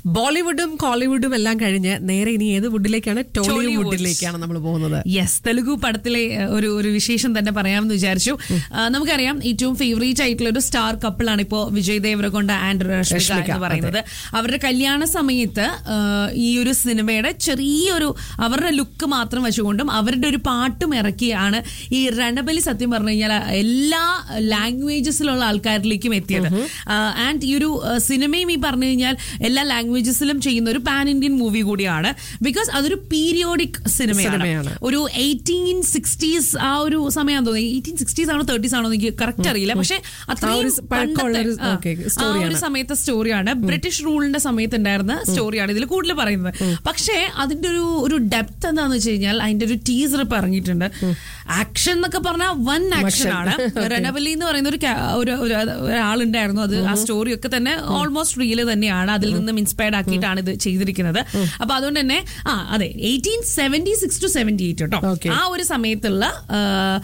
ബോളിവുഡും കോളിവുഡും എല്ലാം കഴിഞ്ഞ് നേരെ ഇനി ഏത് വുഡിലേക്കാണ് ടോളിവുഡിലേക്കാണ് നമ്മൾ പോകുന്നത് യെസ് തെലുഗു പടത്തിലെ ഏഹ്, ഒരു ഒരു വിശേഷം തന്നെ പറയാമെന്ന് വിചാരിച്ചു ആ, നമുക്കറിയാം ഏറ്റവും ഫേവറേറ്റ് ആയിട്ടുള്ള ഒരു സ്റ്റാർ കപ്പിളാണ് ഇപ്പോ വിജയ് ദേവരകൊണ്ട ആൻഡ് രശ്മിക രശ്മിക, എന്ന് പറയുന്നത് അവരുടെ കല്യാണ സമയത്ത് ആ, ഈ ഒരു സിനിമയുടെ ചെറിയൊരു അവരുടെ ലുക്ക് മാത്രം വെച്ചുകൊണ്ടും അവരുടെ ഒരു പാട്ടും ഇറക്കിയാണ് ഈ രണബലി സത്യം പറഞ്ഞു കഴിഞ്ഞാൽ എല്ലാ ലാംഗ്വേജസിലുള്ള ആൾക്കാരിലേക്കും എത്തിയത് ആൻഡ് ഈ ഒരു ആ, സിനിമയും ഈ പറഞ്ഞു കഴിഞ്ഞാൽ എല്ലാ ലാംഗ്വേജസിലും ചെയ്യുന്ന ഒരു പാൻ ഇന്ത്യൻ മൂവി കൂടിയാണ് ബിക്കോസ് അതൊരു പീരിയോഡിക് സിനിമയാണ് സിനിമയാണ്. ഒരു എയ്റ്റീൻ സിക്സ്റ്റീസ് ആ ഒരു സമയം തോന്നി എയ്റ്റീൻ സിക്സ്റ്റീസ് ആണോ തേർട്ടീസ് ആണോ എന്ന് എനിക്ക് കറക്റ്റ് അറിയില്ല പക്ഷെ അത്രയും ഒരു പഴക്കമുള്ള ഒരു- പണ്ടത്തെ, ആ, okay, ആ story ഒരു സമയത്തെ സ്റ്റോറിയാണ് ബ്രിട്ടീഷ് റൂളിന്റെ സമയത്ത് ഉണ്ടായിരുന്ന സ്റ്റോറിയാണ് ഇതിൽ കൂടുതൽ പറയുന്നത് പക്ഷേ അതിന്റെ ഒരു ഒരു ഡെപ്ത് എന്താന്ന് വെച്ച് കഴിഞ്ഞാൽ അതിന്റെ ഒരു ടീസർ ഇപ്പൊ ഇറങ്ങിയിട്ടുണ്ട് ആക്ഷൻ എന്നൊക്കെ പറഞ്ഞാൽ വൻ ആക്ഷൻ ആണ് റെനബലി എന്ന് പറയുന്ന ഒരു ca- ഒരു ഒരു- ഒരാളുണ്ടായിരുന്നു അത് ആ സ്റ്റോറി ഒക്കെ തന്നെ ഓൾമോസ്റ്റ് റിയൽ തന്നെയാണ് അതിൽ നിന്നും ഇൻസ്പയർഡ് ആക്കിയിട്ടാണ് ഇത് ചെയ്തിരിക്കുന്നത് അപ്പൊ അതുകൊണ്ട് തന്നെ ആ അതെ eighteen seventy six two seventy eight കേട്ടോ Okay. ആ ഒരു സമയത്തുള്ള ആ,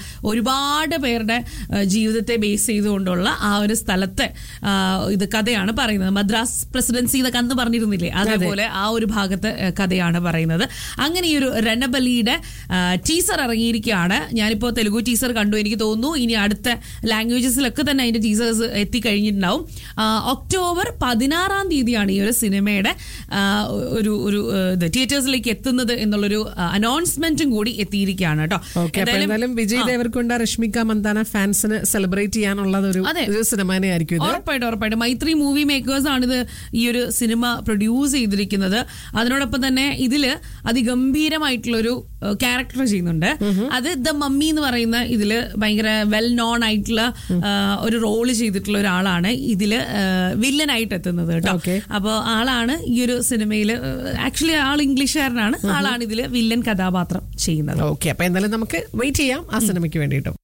ഒരുപാട് പേരുടെ ആ, ജീവിതത്തെ ബേസ് ചെയ്തുകൊണ്ടുള്ള ആ ഒരു സ്ഥലത്തെ ആ, ഇത് കഥയാണ് പറയുന്നത് മദ്രാസ് പ്രസിഡൻസി എന്നൊക്കെ അന്ന് പറഞ്ഞിരുന്നില്ലേ അതേപോലെ ആ ഒരു ഭാഗത്തെ ആ, കഥയാണ് പറയുന്നത് അങ്ങനെ ഈ ഒരു രണബലിയുടെ ടീസർ ഇറങ്ങിയിരിക്കുകയാണ് ഞാനിപ്പോൾ തെലുഗു ടീസർ കണ്ടു എനിക്ക് തോന്നുന്നു ഇനി അടുത്ത ലാംഗ്വേജസിലൊക്കെ തന്നെ അതിന്റെ ടീസേഴ്സ് എത്തിക്കഴിഞ്ഞിട്ടുണ്ടാവും ആ, ഒക്ടോബർ പതിനാറാം തീയതിയാണ് ഈ ഒരു സിനിമയുടെ ആ, ഒരു ഒരു ആ, ഇത് തിയേറ്റേഴ്സിലേക്ക് എത്തുന്നത് എന്നുള്ളൊരു അനൗൺസ്മെന്റും കൂടി എത്തിയിരിക്കുകയാണ് കേട്ടോ ഓക്കെ അപ്പൊ എന്തായാലും വിജയ് ദേവർകൊണ്ട രശ്മിക മന്ദാന ഫാൻസിന് സെലിബ്രേറ്റ് ചെയ്യാനുള്ള ഒരു അതെ. ഒരു സിനിമ തന്നെയായിരിക്കും ഇത് ഉറപ്പായിട്ടും ഉറപ്പായിട്ടും മൈത്രി മൂവി മേക്കേഴ്സ് ആണിത് ഈ ഒരു സിനിമ പ്രൊഡ്യൂസ് ചെയ്തിരിക്കുന്നത് അതിനോടൊപ്പം തന്നെ ഇതില് അതിഗംഭീരമായിട്ടുള്ളൊരു ക്യാരക്ടർ ചെയ്യുന്നുണ്ട് അത് ദ മമ്മി എന്ന് പറയുന്ന ഇതില് ഭയങ്കര വെൽ നോൺ ആയിട്ടുള്ള ആ, ഒരു റോള് ചെയ്തിട്ടുള്ള ഒരാളാണ് ഇതില് വില്ലനായിട്ട് എത്തുന്നത് കേട്ടോ Okay. അപ്പോൾ ആളാണ് ഈ ഒരു സിനിമയില് ആക്ച്വലി ആൾ ഇംഗ്ലീഷുകാരനാണ് ആളാണ് ഇതില് വില്ലൻ കഥാപാത്രം ചെയ്യുന്നത് ഓക്കെ അപ്പൊ എന്തായാലും നമുക്ക് വെയിറ്റ് ചെയ്യാം ആ സിനിമയ്ക്ക് വേണ്ടിയിട്ടും